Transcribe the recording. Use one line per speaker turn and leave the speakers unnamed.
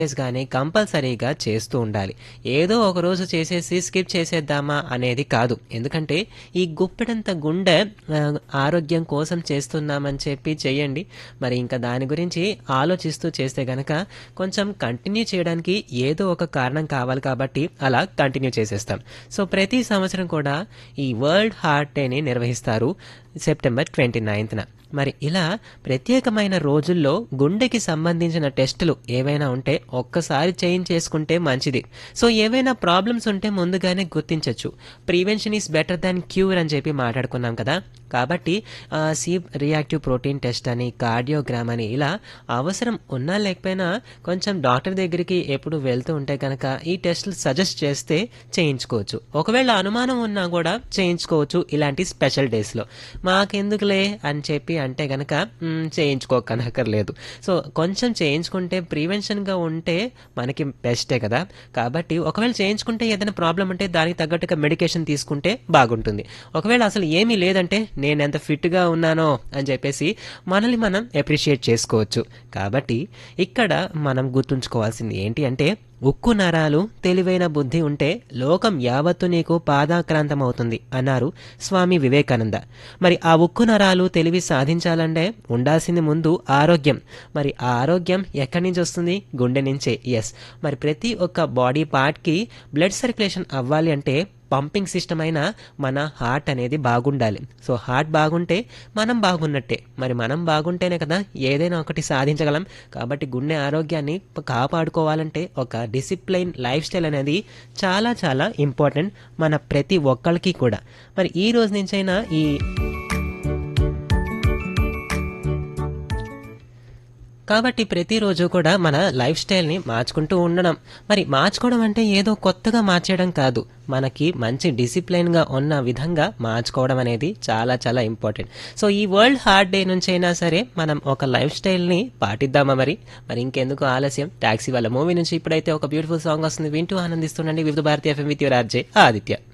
కానీ కంపల్సరీగా చేస్తూ ఉండాలి ఏదో ఒక రోజు చేసేసి స్కిప్ చేసేద్దామా అనేది కాదు ఎందుకంటే ఈ గుప్పెడంత గుండె ఆ, ఆరోగ్యం కోసం చేస్తున్నామని చెప్పి చేయండి మరి ఇంకా దాని గురించి ఆలోచిస్తూ చేస్తే గనక కొంచెం కంటిన్యూ చేయడానికి ఏదో ఒక కారణం కావాలి కాబట్టి అలా కంటిన్యూ చేసేస్తాం సో ప్రతి సంవత్సరం కూడా ఈ వరల్డ్ హార్ట్ డేని నిర్వహిస్తారు సెప్టెంబర్ ట్వంటీ నైన్త్న మరి ఇలా ప్రత్యేకమైన రోజుల్లో గుండెకి సంబంధించిన టెస్టులు ఏవైనా ఉంటే ఒక్కసారి చేంజ్ చేసుకుంటే మంచిది సో ఏవైనా ప్రాబ్లమ్స్ ఉంటే ముందుగానే గుర్తించవచ్చు prevention is better than cure అని చెప్పి మాట్లాడుకున్నాం కదా కాబట్టి సి రియాక్టివ్ ప్రోటీన్ టెస్ట్ అని కార్డియోగ్రామ్ అని ఇలా అవసరం ఉన్నా లేకపోయినా కొంచెం డాక్టర్ దగ్గరికి ఎప్పుడు వెళ్తూ ఉంటే కనుక ఈ టెస్టులు సజెస్ట్ చేస్తే చేయించుకోవచ్చు ఒకవేళ అనుమానం ఉన్నా కూడా చేయించుకోవచ్చు ఇలాంటి స్పెషల్ డేస్లో మాకెందుకులే అని చెప్పి అంటే గనక మ్, చేయించుకోకనక్కర్లేదు సో కొంచెం చేయించుకుంటే ప్రివెన్షన్గా ఉంటే మనకి బెస్టే కదా కాబట్టి ఒకవేళ చేయించుకుంటే ఏదైనా ప్రాబ్లం ఉంటే దానికి తగ్గట్టుగా మెడికేషన్ తీసుకుంటే బాగుంటుంది ఒకవేళ అసలు ఏమీ లేదంటే నేను ఎంత ఫిట్గా ఉన్నానో అని చెప్పేసి మనల్ని మనం అప్రిషియేట్ చేసుకోవచ్చు కాబట్టి ఇక్కడ మనం గుర్తుంచుకోవాల్సింది ఏంటి అంటే ఉక్కు నరాలు తెలివైన బుద్ధి ఉంటే లోకం యావత్తు నీకు పాదాక్రాంతమవుతుంది అన్నారు స్వామి వివేకానంద మరి ఆ ఉక్కు నరాలు తెలివి సాధించాలంటే ఉండాల్సింది ముందు ఆరోగ్యం మరి ఆ ఆరోగ్యం ఎక్కడి నుంచి వస్తుంది గుండె నుంచే ఎస్ మరి ప్రతి ఒక్క బాడీ పార్ట్కి బ్లడ్ సర్క్యులేషన్ అవ్వాలి అంటే పంపింగ్ సిస్టమ్ అయిన మన హార్ట్ అనేది బాగుండాలి సో హార్ట్ బాగుంటే మనం బాగున్నట్టే మరి మనం బాగుంటేనే కదా ఏదైనా ఒకటి సాధించగలం కాబట్టి గుండె ఆరోగ్యాన్ని ప- కాపాడుకోవాలంటే ఒక డిసిప్లైన్ లైఫ్ స్టైల్ అనేది చాలా చాలా ఇంపార్టెంట్ మన ప్రతి ఒక్కరికి కూడా మరి ఈ రోజు నుంచైనా ఈ కాబట్టి ప్రతిరోజు కూడా మన లైఫ్ స్టైల్ని మార్చుకుంటూ ఉండడం మరి మార్చుకోవడం అంటే ఏదో కొత్తగా మార్చేయడం కాదు మనకి మంచి డిసిప్లైన్గా ఉన్న విధంగా మార్చుకోవడం అనేది చాలా చాలా ఇంపార్టెంట్ సో ఈ వరల్డ్ హార్ట్ డే నుంచైనా సరే మనం ఒక లైఫ్ స్టైల్ని పాటిద్దామా మరి మరి ఇంకెందుకు ఆలస్యం టాక్సీ వాళ్ళ మూవీ నుంచి ఇప్పుడైతే ఒక బ్యూటిఫుల్ సాంగ్ వస్తుంది వింటూ ఆనందిస్తుండండి వివిధ భారతీయ FM with your RJ Aditya